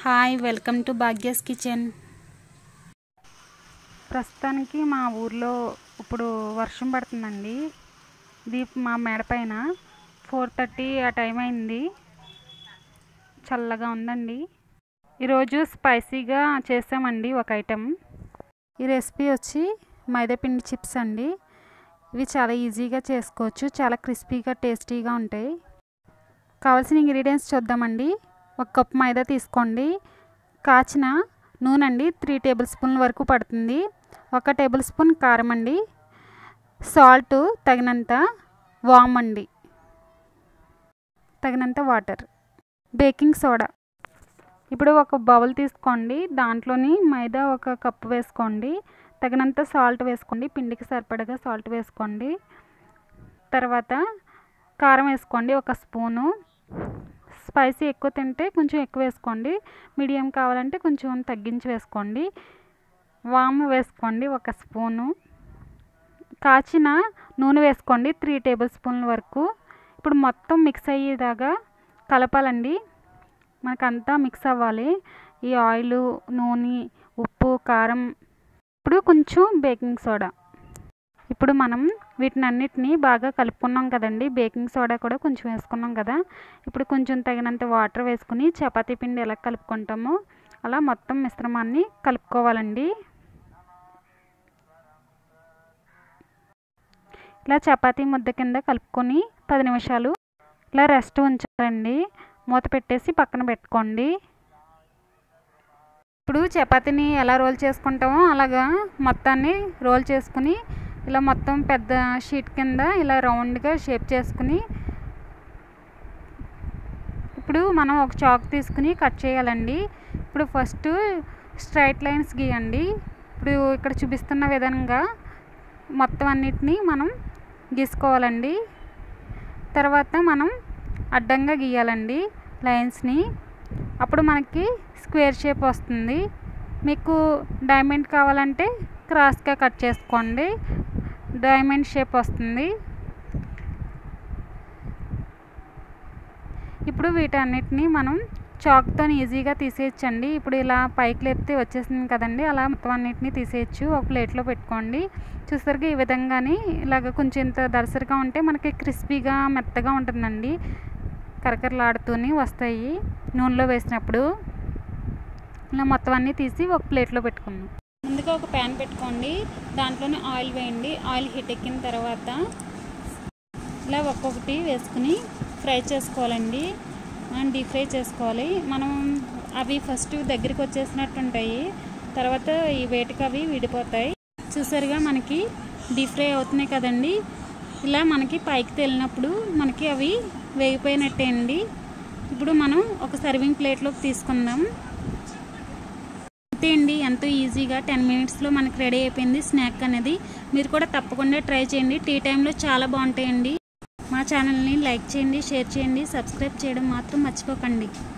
hi welcome to Bhagya's kitchen ప్రస్తుతానికి మా ఊర్లో ఇప్పుడు వర్షం పడుతుందండి ఇది మా మేడ పైన ఫోర్ థర్టీ ఆ టైం అయింది చల్లగా ఉందండి ఈరోజు స్పైసీగా చేసామండి ఒక ఐటెం ఈ రెసిపీ వచ్చి మైదాపిండి చిప్స్ అండి ఇవి చాలా ఈజీగా చేసుకోవచ్చు చాలా క్రిస్పీగా టేస్టీగా ఉంటాయి కావాల్సిన ఇంగ్రీడియంట్స్ చూద్దామండి ఒక కప్ మైదా తీసుకోండి కాచిన నూనె అండి త్రీ టేబుల్ స్పూన్ల వరకు పడుతుంది ఒక టేబుల్ స్పూన్ కారం అండి సాల్ట్ తగినంత వామ్ అండి తగినంత వాటర్ బేకింగ్ సోడా ఇప్పుడు ఒక బౌల్ తీసుకోండి దాంట్లోని మైదా ఒక కప్పు వేసుకోండి తగినంత సాల్ట్ వేసుకోండి పిండికి సరిపడగా సాల్ట్ వేసుకోండి తర్వాత కారం వేసుకోండి ఒక స్పూను స్పైసీ ఎక్కువ తింటే కొంచెం ఎక్కువ వేసుకోండి మీడియం కావాలంటే కొంచెం తగ్గించి వేసుకోండి వాము వేసుకోండి ఒక స్పూను కాచిన నూనె వేసుకోండి త్రీ టేబుల్ స్పూన్ల వరకు ఇప్పుడు మొత్తం మిక్స్ అయ్యేదాకా కలపాలండి మనకంతా మిక్స్ అవ్వాలి ఈ ఆయిల్ నూనె ఉప్పు కారం ఇప్పుడు కొంచెం బేకింగ్ సోడా ఇప్పుడు మనం వీటిని అన్నిటినీ బాగా కలుపుకున్నాం కదండి బేకింగ్ సోడా కూడా కొంచెం వేసుకున్నాం కదా ఇప్పుడు కొంచెం తగినంత వాటర్ వేసుకుని చపాతీ పిండి ఎలా కలుపుకుంటామో అలా మొత్తం మిశ్రమాన్ని కలుపుకోవాలండి ఇలా చపాతీ ముద్ద కింద కలుపుకొని పది నిమిషాలు ఇలా రెస్ట్ ఉంచాలండి మూత పెట్టేసి పక్కన పెట్టుకోండి ఇప్పుడు చపాతీని ఎలా రోల్ చేసుకుంటామో అలాగా మొత్తాన్ని రోల్ చేసుకుని ఇలా మొత్తం పెద్ద షీట్ కింద ఇలా రౌండ్గా షేప్ చేసుకుని ఇప్పుడు మనం ఒక చాక్ తీసుకుని కట్ చేయాలండి ఇప్పుడు ఫస్ట్ స్ట్రైట్ లైన్స్ గీయండి ఇప్పుడు ఇక్కడ చూపిస్తున్న విధంగా మొత్తం అన్నిటినీ మనం గీసుకోవాలండి తర్వాత మనం అడ్డంగా గీయాలండి లైన్స్ని అప్పుడు మనకి స్క్వేర్ షేప్ వస్తుంది మీకు డైమండ్ కావాలంటే క్రాస్గా కట్ చేసుకోండి డైమండ్ షేప్ వస్తుంది ఇప్పుడు వీటన్నిటిని మనం చాక్తో ఈజీగా తీసేయచ్చండి ఇప్పుడు ఇలా పైకి లేపితే వచ్చేసింది కదండి అలా మొత్తం అన్నిటిని తీసేయచ్చు ఒక ప్లేట్లో పెట్టుకోండి చూసరికి ఈ విధంగానే ఇలాగ కొంచెం ఇంత దరసరిగా ఉంటే మనకి క్రిస్పీగా మెత్తగా ఉంటుందండి కరకరలాడుతూనే వస్తాయి నూనెలో వేసినప్పుడు ఇలా మొత్తం అన్నీ తీసి ఒక ప్లేట్లో పెట్టుకుందాం ముందుగా ఒక ప్యాన్ పెట్టుకోండి దాంట్లోనే ఆయిల్ వేయండి ఆయిల్ హీట్ ఎక్కిన తర్వాత ఇలా ఒక్కొక్కటి వేసుకుని ఫ్రై చేసుకోవాలండి మనం డీప్ ఫ్రై చేసుకోవాలి మనం అవి ఫస్ట్ దగ్గరికి వచ్చేసినట్టు ఉంటాయి తర్వాత ఈ వేటికి అవి విడిపోతాయి చూసారుగా మనకి డీప్ ఫ్రై అవుతున్నాయి కదండి ఇలా మనకి పైకి తేలినప్పుడు మనకి అవి వేగిపోయినట్టే అండి ఇప్పుడు మనం ఒక సర్వింగ్ ప్లేట్లోకి తీసుకుందాం అంతే అండి ఎంతో ఈజీగా టెన్ మినిట్స్లో మనకి రెడీ అయిపోయింది స్నాక్ అనేది మీరు కూడా తప్పకుండా ట్రై చేయండి టీ టైంలో చాలా బాగుంటాయండి మా ఛానల్ని లైక్ చేయండి షేర్ చేయండి సబ్స్క్రైబ్ చేయడం మాత్రం మర్చిపోకండి